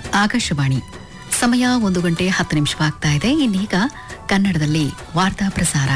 ಆಕಾಶವಾಣಿ ಸಮಯ ಒಂದು ಗಂಟೆ ಹತ್ತು ನಿಮಿಷವಾಗ್ತಾ ಇದೆ ಇನ್ನೀಗ ಕನ್ನಡದಲ್ಲಿ ವಾರ್ತಾ ಪ್ರಸಾರ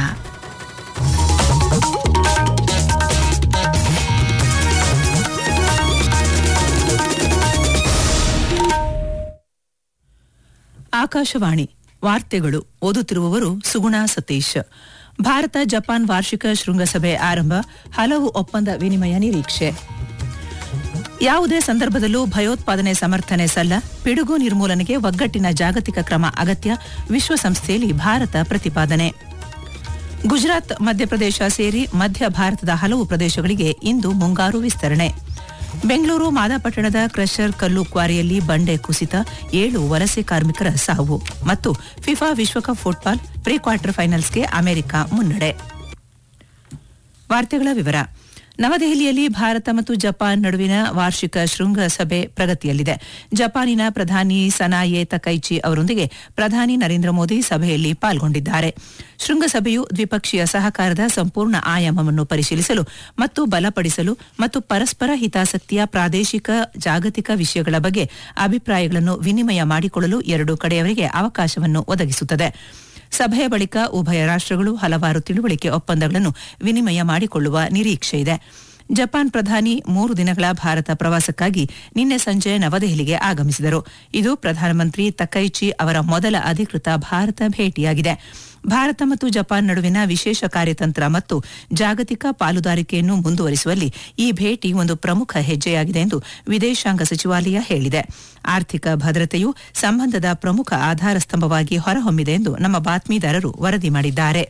ಆಕಾಶವಾಣಿ ವಾರ್ತೆಗಳು ಓದುತ್ತಿರುವವರು ಸುಗುಣಾ ಸತೀಶ್ ಭಾರತ ಜಪಾನ್ ವಾರ್ಷಿಕ ಶೃಂಗಸಭೆ ಆರಂಭ ಹಲವು ಒಪ್ಪಂದ ವಿನಿಮಯ ನಿರೀಕ್ಷೆ ಯಾವುದೇ ಸಂದರ್ಭದಲ್ಲೂ ಭಯೋತ್ಪಾದನೆ ಸಮರ್ಥನೆ ಸಲ್ಲ ಪಿಡುಗು ನಿರ್ಮೂಲನೆಗೆ ಒಗ್ಗಟ್ಟಿನ ಜಾಗತಿಕ ಕ್ರಮ ಅಗತ್ಯ ವಿಶ್ವಸಂಸ್ಥೆಯಲ್ಲಿ ಭಾರತ ಪ್ರತಿಪಾದನೆ ಗುಜರಾತ್ ಮಧ್ಯಪ್ರದೇಶ ಸೇರಿ ಮಧ್ಯ ಭಾರತದ ಹಲವು ಪ್ರದೇಶಗಳಿಗೆ ಇಂದು ಮುಂಗಾರು ವಿಸ್ತರಣೆ ಬೆಂಗಳೂರು ಮಾದಾಪಟ್ಟಣದ ಕ್ರಷರ್ ಕಲ್ಲು ಕ್ವಾರಿಯಲ್ಲಿ ಬಂಡೆ ಕುಸಿತ ಏಳು ವಲಸೆ ಕಾರ್ಮಿಕರ ಸಾವು ಮತ್ತು ಫಿಫಾ ವಿಶ್ವಕಪ್ ಫುಟ್ಬಾಲ್ ಪ್ರೀ ಕ್ವಾರ್ಟರ್ ಫೈನಲ್ಸ್ಗೆ ಅಮೆರಿಕ ಮುನ್ನಡೆ ವಾರ್ತೆಗಳ ವಿವರ ನವದೆಹಲಿಯಲ್ಲಿ ಭಾರತ ಮತ್ತು ಜಪಾನ್ ನಡುವಿನ ವಾರ್ಷಿಕ ಶೃಂಗಸಭೆ ಪ್ರಗತಿಯಲ್ಲಿದೆ ಜಪಾನಿನ ಪ್ರಧಾನಿ ಸನಾಯೆ ತಕೈಚಿ ಅವರೊಂದಿಗೆ ಪ್ರಧಾನಿ ನರೇಂದ್ರ ಮೋದಿ ಸಭೆಯಲ್ಲಿ ಪಾಲ್ಗೊಂಡಿದ್ದಾರೆ ಶೃಂಗಸಭೆಯು ದ್ವಿಪಕ್ಷೀಯ ಸಹಕಾರದ ಸಂಪೂರ್ಣ ಆಯಾಮವನ್ನು ಪರಿಶೀಲಿಸಲು ಮತ್ತು ಬಲಪಡಿಸಲು ಮತ್ತು ಪರಸ್ಪರ ಹಿತಾಸಕ್ತಿಯ ಪ್ರಾದೇಶಿಕ ಜಾಗತಿಕ ವಿಷಯಗಳ ಬಗ್ಗೆ ಅಭಿಪ್ರಾಯಗಳನ್ನು ವಿನಿಮಯ ಮಾಡಿಕೊಳ್ಳಲು ಎರಡೂ ಕಡೆಯವರಿಗೆ ಅವಕಾಶವನ್ನು ಒದಗಿಸುತ್ತದೆ ಸಭೆಯ ಬಳಿಕ ಉಭಯ ರಾಷ್ಟ್ರಗಳು ಹಲವಾರು ತಿಳುವಳಿಕೆ ಒಪ್ಪಂದಗಳನ್ನು ವಿನಿಮಯ ಮಾಡಿಕೊಳ್ಳುವ ನಿರೀಕ್ಷೆಯಿದೆ ಜಪಾನ್ ಪ್ರಧಾನಿ ಮೂರು ದಿನಗಳ ಭಾರತ ಪ್ರವಾಸಕ್ಕಾಗಿ ನಿನ್ನೆ ಸಂಜೆ ನವದೆಹಲಿಗೆ ಆಗಮಿಸಿದರು ಇದು ಪ್ರಧಾನಮಂತ್ರಿ ತಕೈಚಿ ಅವರ ಮೊದಲ ಅಧಿಕೃತ ಭಾರತ ಭೇಟಿಯಾಗಿದೆ ಭಾರತ ಮತ್ತು ಜಪಾನ್ ನಡುವಿನ ವಿಶೇಷ ಕಾರ್ಯತಂತ್ರ ಮತ್ತು ಜಾಗತಿಕ ಪಾಲುದಾರಿಕೆಯನ್ನು ಮುಂದುವರಿಸುವಲ್ಲಿ ಈ ಭೇಟಿ ಒಂದು ಪ್ರಮುಖ ಹೆಜ್ಜೆಯಾಗಿದೆ ಎಂದು ವಿದೇಶಾಂಗ ಸಚಿವಾಲಯ ಹೇಳಿದೆ ಆರ್ಥಿಕ ಭದ್ರತೆಯು ಸಂಬಂಧದ ಪ್ರಮುಖ ಆಧಾರ ಸ್ತಂಭವಾಗಿ ಹೊರಹೊಮ್ಮಿದೆ ಎಂದು ನಮ್ಮ ಬಾತ್ಮೀದಾರರು ವರದಿ ಮಾಡಿದ್ದಾರೆ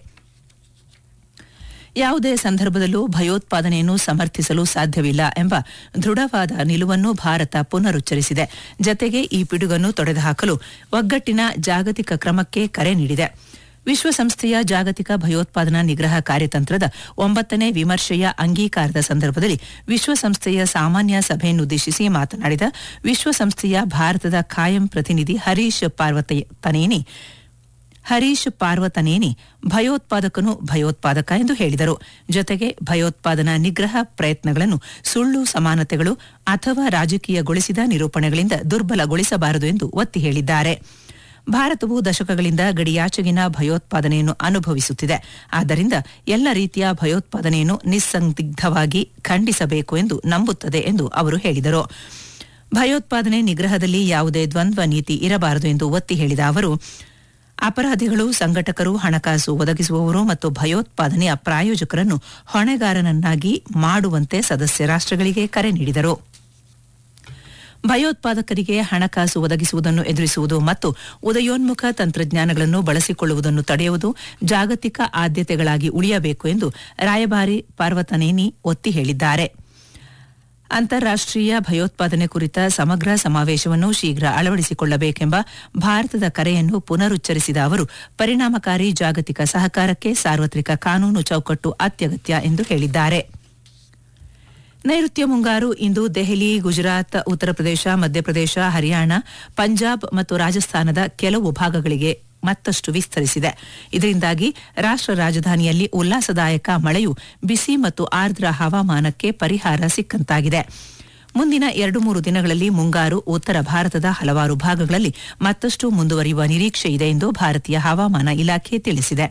ಯಾವುದೇ ಸಂದರ್ಭದಲ್ಲೂ ಭಯೋತ್ಪಾದನೆಯನ್ನು ಸಮರ್ಥಿಸಲು ಸಾಧ್ಯವಿಲ್ಲ ಎಂಬ ದೃಢವಾದ ನಿಲುವನ್ನು ಭಾರತ ಪುನರುಚ್ಚರಿಸಿದೆ ಜತೆಗೆ ಈ ಪಿಡುಗನ್ನು ತೊಡೆದುಹಾಕಲು ಒಗ್ಗಟ್ಟಿನ ಜಾಗತಿಕ ಕ್ರಮಕ್ಕೆ ಕರೆ ನೀಡಿದೆ ವಿಶ್ವಸಂಸ್ಥೆಯ ಜಾಗತಿಕ ಭಯೋತ್ಪಾದನಾ ನಿಗ್ರಹ ಕಾರ್ಯತಂತ್ರದ ಒಂಬತ್ತನೇ ವಿಮರ್ಶೆಯ ಅಂಗೀಕಾರದ ಸಂದರ್ಭದಲ್ಲಿ ವಿಶ್ವಸಂಸ್ಥೆಯ ಸಾಮಾನ್ಯ ಸಭೆಯನ್ನುದ್ದೇಶಿಸಿ ಮಾತನಾಡಿದ ವಿಶ್ವಸಂಸ್ಥೆಯ ಭಾರತದ ಖಾಯಂ ಪ್ರತಿನಿಧಿ ಹರೀಶ್ ಪಾರ್ವತನೇನಿ ಹರೀಶ್ ಪಾರ್ವತನೇನಿ ಭಯೋತ್ಪಾದಕನು ಭಯೋತ್ಪಾದಕ ಎಂದು ಹೇಳಿದರು ಜೊತೆಗೆ ಭಯೋತ್ಪಾದನಾ ನಿಗ್ರಹ ಪ್ರಯತ್ನಗಳನ್ನು ಸುಳ್ಳು ಸಮಾನತೆಗಳು ಅಥವಾ ರಾಜಕೀಯಗೊಳಿಸಿದ ನಿರೂಪಣೆಗಳಿಂದ ದುರ್ಬಲಗೊಳಿಸಬಾರದು ಎಂದು ಒತ್ತಿ ಹೇಳಿದ್ದಾರೆ ಭಾರತವು ದಶಕಗಳಿಂದ ಗಡಿಯಾಚೆಗಿನ ಭಯೋತ್ಪಾದನೆಯನ್ನು ಅನುಭವಿಸುತ್ತಿದೆ ಆದ್ದರಿಂದ ಎಲ್ಲ ರೀತಿಯ ಭಯೋತ್ಪಾದನೆಯನ್ನು ನಿಸ್ಸಂದಿಗ್ಧವಾಗಿ ಖಂಡಿಸಬೇಕು ಎಂದು ನಂಬುತ್ತದೆ ಎಂದು ಅವರು ಹೇಳಿದರು ಭಯೋತ್ಪಾದನೆ ನಿಗ್ರಹದಲ್ಲಿ ಯಾವುದೇ ದ್ವಂದ್ವ ನೀತಿ ಇರಬಾರದು ಎಂದು ಒತ್ತಿ ಹೇಳಿದ ಅವರು ಅಪರಾಧಿಗಳು ಸಂಘಟಕರು ಹಣಕಾಸು ಒದಗಿಸುವವರು ಮತ್ತು ಭಯೋತ್ಪಾದನೆಯ ಪ್ರಾಯೋಜಕರನ್ನು ಹೊಣೆಗಾರನನ್ನಾಗಿ ಮಾಡುವಂತೆ ಸದಸ್ಯ ರಾಷ್ಟ್ರಗಳಿಗೆ ಕರೆ ನೀಡಿದರು ಭಯೋತ್ಪಾದಕರಿಗೆ ಹಣಕಾಸು ಒದಗಿಸುವುದನ್ನು ಎದುರಿಸುವುದು ಮತ್ತು ಉದಯೋನ್ಮುಖ ತಂತ್ರಜ್ಞಾನಗಳನ್ನು ಬಳಸಿಕೊಳ್ಳುವುದನ್ನು ತಡೆಯುವುದು ಜಾಗತಿಕ ಆದ್ಯತೆಗಳಾಗಿ ಉಳಿಯಬೇಕು ಎಂದು ರಾಯಭಾರಿ ಪಾರ್ವತನೇನಿ ಒತ್ತಿ ಹೇಳಿದ್ದಾರೆ ಅಂತಾರಾಷ್ಟೀಯ ಭಯೋತ್ಪಾದನೆ ಕುರಿತ ಸಮಗ್ರ ಸಮಾವೇಶವನ್ನು ಶೀಘ್ರ ಅಳವಡಿಸಿಕೊಳ್ಳಬೇಕೆಂಬ ಭಾರತದ ಕರೆಯನ್ನು ಪುನರುಚ್ಚರಿಸಿದ ಅವರು ಪರಿಣಾಮಕಾರಿ ಜಾಗತಿಕ ಸಹಕಾರಕ್ಕೆ ಸಾರ್ವತ್ರಿಕ ಕಾನೂನು ಚೌಕಟ್ಟು ಅತ್ಯಗತ್ಯ ಎಂದು ಹೇಳಿದ್ದಾರೆ ನೈಋತ್ಯ ಮುಂಗಾರು ಇಂದು ದೆಹಲಿ ಗುಜರಾತ್ ಉತ್ತರ ಪ್ರದೇಶ ಮಧ್ಯಪ್ರದೇಶ ಹರಿಯಾಣ ಪಂಜಾಬ್ ಮತ್ತು ರಾಜಸ್ಥಾನದ ಕೆಲವು ಭಾಗಗಳಿಗೆ ಮತ್ತಷ್ಟು ವಿಸ್ತರಿಸಿದೆ ಇದರಿಂದಾಗಿ ರಾಷ್ಟ್ರ ರಾಜಧಾನಿಯಲ್ಲಿ ಉಲ್ಲಾಸದಾಯಕ ಮಳೆಯು ಬಿಸಿ ಮತ್ತು ಆರ್ದ್ರ ಹವಾಮಾನಕ್ಕೆ ಪರಿಹಾರ ಸಿಕ್ಕಂತಾಗಿದೆ ಮುಂದಿನ ಎರಡು ಮೂರು ದಿನಗಳಲ್ಲಿ ಮುಂಗಾರು ಉತ್ತರ ಭಾರತದ ಹಲವಾರು ಭಾಗಗಳಲ್ಲಿ ಮತ್ತಷ್ಟು ಮುಂದುವರಿಯುವ ನಿರೀಕ್ಷೆ ಇದೆ ಎಂದು ಭಾರತೀಯ ಹವಾಮಾನ ಇಲಾಖೆ ತಿಳಿಸಿದೆ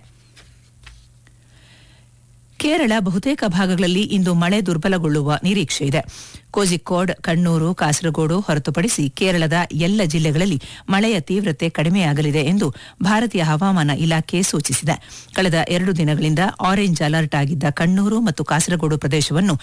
ಕೇರಳ ಬಹುತೇಕ ಭಾಗಗಳಲ್ಲಿ ಇಂದು ಮಳೆ ದುರ್ಬಲಗೊಳ್ಳುವ ನಿರೀಕ್ಷೆ ಇದೆ ಕೋಜಿಕೋಡ್ ಕಣ್ಣೂರು ಕಾಸರಗೋಡು ಹೊರತುಪಡಿಸಿ ಕೇರಳದ ಎಲ್ಲ ಜಿಲ್ಲೆಗಳಲ್ಲಿ ಮಳೆಯ ತೀವ್ರತೆ ಕಡಿಮೆಯಾಗಲಿದೆ ಎಂದು ಭಾರತೀಯ ಹವಾಮಾನ ಇಲಾಖೆ ಸೂಚಿಸಿದೆ ಕಳೆದ ಎರಡು ದಿನಗಳಿಂದ ಆರೆಂಜ್ ಅಲರ್ಟ್ ಆಗಿದ್ದ ಕಣ್ಣೂರು ಮತ್ತು ಕಾಸರಗೋಡು ಪ್ರದೇಶವನ್ನು